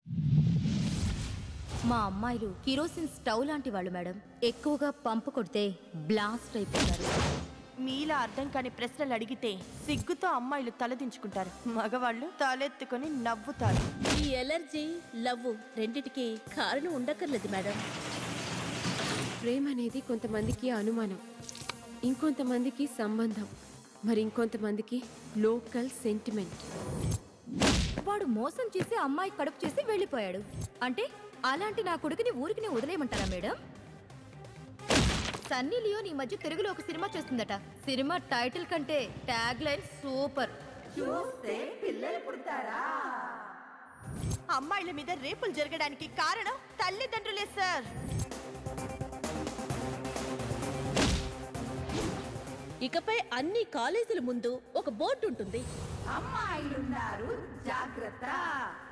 మా అమ్మాయిలు kerosene stove లాంటి వాళ్ళు మేడం ఎక్కువగా పంపు కొడితే బ్లాస్ట్ అయిపోతారు మీలా అర్థం కాని ప్రశ్నలు అడిగితే సిగ్గుతో అమ్మాయిలు తలదించుకుంటారు మగవాళ్ళు తలెత్తుకొని నవ్వుతారు ఈ ఎలర్జీ లవ్ రెండిటికి కారణం ఉండక్కర్లేదు మేడం ప్రేమ అనేది కొంతమందికి అనుమానం ఇంకొంతమందికి సంబంధం మరి ఇంకొంతమందికి లోకల్ సెంటిమెంట్ వాడు మోసం చేసి అమ్మాయి కడుపు చేసి వెళ్ళిపోయాడు అంటే అలాంటి నా కొడుకుని ఊరికి వదిలేయమంటారా మేడం సన్నీ లియోన్ ఈ మధ్య తెలుగులో ఒక సినిమా చేస్తుందట సినిమా టైటిల్ కంటే ట్యాగ్ లైన్ సూపర్ అమ్మాయిల మీద రేపులు జరగడానికి కారణం తల్లిదండ్రులే సార్ ఇకపై అన్ని కాలేజీల ముందు ఒక బోర్డు ఉంటుంది అమ్మాయిలున్నారు జాగ్రత్త